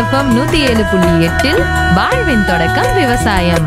FM நூத்தி ஏழு புள்ளி எட்டில் வாழ்வின் தொடக்கம் விவசாயம்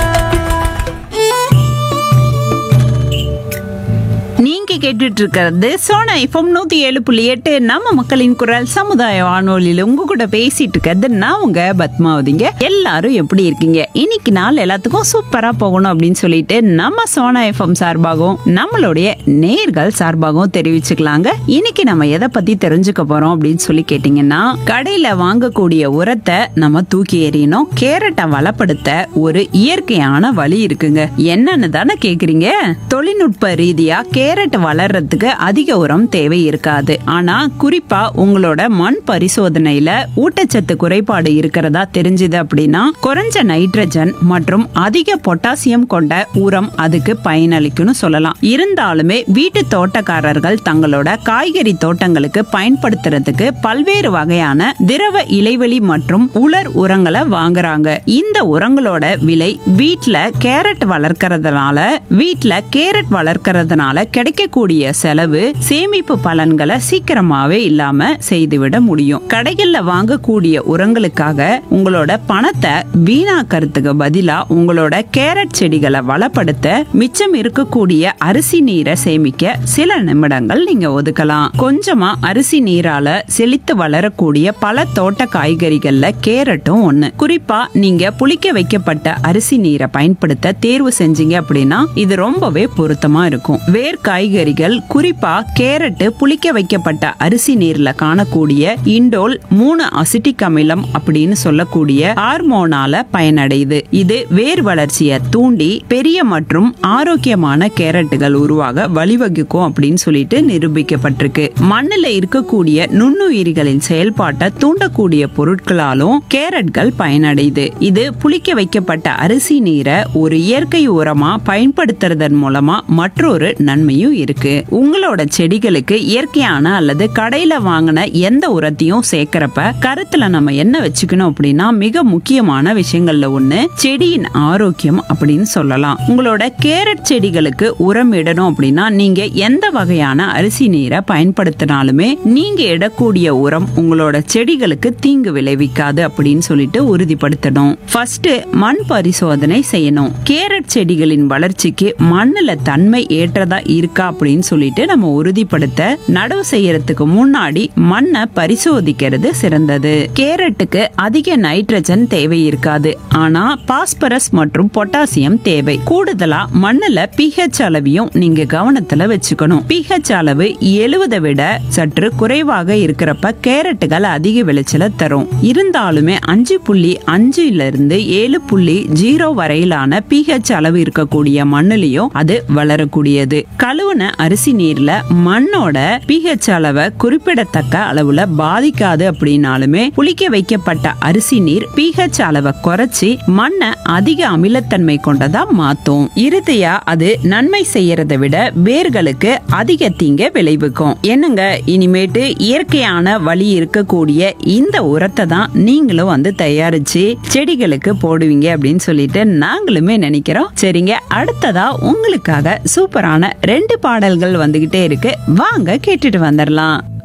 நீங்க கேட்டுட்டு இருக்கிறது சோனா எஃப்எம் நூத்தி ஏழு புள்ளி எட்டு நம்ம மக்களின் குரல் சமுதாய வானொலியில உங்க கூட பேசிட்டு இருக்கிறது நான் உங்க பத்மாவதிங்க எல்லாரும் எப்படி இருக்கீங்க இன்னைக்கு நாள் எல்லாத்துக்கும் சூப்பரா போகணும் அப்படின்னு சொல்லிட்டு நம்ம சோனா எஃப்எம் சார்பாகவும் நம்மளுடைய நேர்கள் சார்பாகவும் தெரிவிச்சுக்கலாங்க இன்னைக்கு நம்ம எதை பத்தி தெரிஞ்சுக்க போறோம் அப்படின்னு சொல்லி கேட்டீங்கன்னா கடையில வாங்கக்கூடிய உரத்தை நம்ம தூக்கி எறியணும் கேரட்டை வளப்படுத்த ஒரு இயற்கையான வழி இருக்குங்க என்னன்னு தானே கேக்குறீங்க தொழில்நுட்ப ரீதியா கேரட் வளர்றதுக்கு அதிக உரம் தேவை இருக்காது ஆனா குறிப்பா உங்களோட மண் பரிசோதனையில ஊட்டச்சத்து குறைபாடு இருக்கிறதா தெரிஞ்சது அப்படின்னா குறைஞ்ச நைட்ரஜன் மற்றும் அதிக பொட்டாசியம் கொண்ட உரம் அதுக்கு பயனளிக்கும்னு சொல்லலாம் இருந்தாலுமே வீட்டு தோட்டக்காரர்கள் தங்களோட காய்கறி தோட்டங்களுக்கு பயன்படுத்துறதுக்கு பல்வேறு வகையான திரவ இலைவெளி மற்றும் உலர் உரங்களை வாங்குறாங்க இந்த உரங்களோட விலை வீட்ல கேரட் வளர்க்கறதுனால வீட்ல கேரட் வளர்க்கறதுனால கிடைக்கக்கூடிய செலவு சேமிப்பு பலன்களை சீக்கிரமாவே இல்லாம செய்துவிட முடியும் கடைகள்ல வாங்கக்கூடிய உரங்களுக்காக உங்களோட பணத்தை வீணாக்கறதுக்கு பதிலா உங்களோட கேரட் செடிகளை வளப்படுத்த மிச்சம் இருக்கக்கூடிய அரிசி நீரை சேமிக்க சில நிமிடங்கள் நீங்க ஒதுக்கலாம் கொஞ்சமா அரிசி நீரால செழித்து வளரக்கூடிய பல தோட்ட காய்கறிகள்ல கேரட்டும் ஒண்ணு குறிப்பா நீங்க புளிக்க வைக்கப்பட்ட அரிசி நீரை பயன்படுத்த தேர்வு செஞ்சீங்க அப்படின்னா இது ரொம்பவே பொருத்தமா இருக்கும் வேர் காய்கறிகள் குறிப்பா கேரட் புளிக்க வைக்கப்பட்ட அரிசி நீர்ல காணக்கூடிய இண்டோல் மூணு அசிட்டிக் அமிலம் அப்படின்னு சொல்லக்கூடிய ஹார்மோனால பயனடையுது இது வேர் வளர்ச்சியை தூண்டி பெரிய மற்றும் ஆரோக்கியமான கேரட்டுகள் உருவாக வழிவகுக்கும் அப்படின்னு சொல்லிட்டு நிரூபிக்கப்பட்டிருக்கு மண்ணுல இருக்கக்கூடிய நுண்ணுயிரிகளின் செயல்பாட்டை தூண்டக்கூடிய பொருட்களாலும் கேரட்கள் பயனடையுது இது புளிக்க வைக்கப்பட்ட அரிசி நீரை ஒரு இயற்கை உரமா பயன்படுத்துறதன் மூலமா மற்றொரு நன்மையும் இருக்கு உங்களோட செடிகளுக்கு இயற்கையான அல்லது கடையில வாங்கின எந்த உரத்தையும் சேர்க்கிறப்ப கருத்துல நம்ம என்ன வச்சுக்கணும் அப்படின்னா மிக முக்கியமான விஷயங்கள்ல ஒண்ணு செடியின் ஆரோக்கியம் அப்படின்னு சொல்லலாம் உங்களோட கேரட் செடிகளுக்கு உரம் இடணும் அப்படின்னா நீங்க எந்த வகையான அரிசி நீரை பயன்படுத்தினாலுமே நீங்க இடக்கூடிய உரம் உங்களோட செடிகளுக்கு தீங்கு விளைவிக்காது அப்படின்னு சொல்லிட்டு உறுதிப்படுத்தணும் ஃபர்ஸ்ட் மண் பரிசோதனை செய்யணும் கேரட் செடிகளின் வளர்ச்சிக்கு மண்ணுல தன்மை ஏற்றதா இருக்கா அப்படின்னு சொல்லிட்டு நம்ம உறுதிப்படுத்த நடவு செய்யறதுக்கு முன்னாடி மண்ணை பரிசோதிக்கிறது சிறந்தது கேரட்டுக்கு அதிக நைட்ரஜன் தேவை இருக்காது ஆனா பாஸ்பரஸ் மற்றும் பொட்டாசியம் தேவை கூடுதலா மண்ணுல பிஹெச் அளவையும் நீங்க கவனத்துல வச்சுக்கணும் பிஹெச் அளவு எழுவதை விட சற்று குறைவாக இருக்கிறப்ப கேரட்டுகள் அதிக விளைச்சலை தரும் இருந்தாலுமே அஞ்சு புள்ளி அஞ்சுல இருந்து ஏழு புள்ளி ஜீரோ வரையிலான பிஹெச் அளவு இருக்கக்கூடிய மண்ணுலயும் அது வளரக்கூடியது கழுவுன அரிசி நீர்ல மண்ணோட பிஹெச் அளவை குறிப்பிடத்தக்க அளவுல பாதிக்காது அப்படின்னாலுமே புளிக்க வைக்கப்பட்ட அரிசி நீர் பிஹெச் அளவை குறைச்சி மண்ணை அதிக அமிலத்தன்மை கொண்டதா மாத்தும் இறுதியா அது நன்மை செய்யறதை விட வேர்களுக்கு அதிக தீங்க விளைவிக்கும் என்னங்க இனிமேட்டு இயற்கையான வழி இருக்கக்கூடிய இந்த உரத்தை தான் நீங்களும் வந்து தயாரிச்சு செடிகளுக்கு போடுவீங்க அப்படின்னு சொல்லிட்டு நாங்களுமே நினைக்கிறோம் சரிங்க அடுத்ததா உங்களுக்காக சூப்பரான ரெண்டு பாடல்கள் வந்துகிட்டே இருக்கு வாங்க கேட்டுட்டு வந்துடலாம்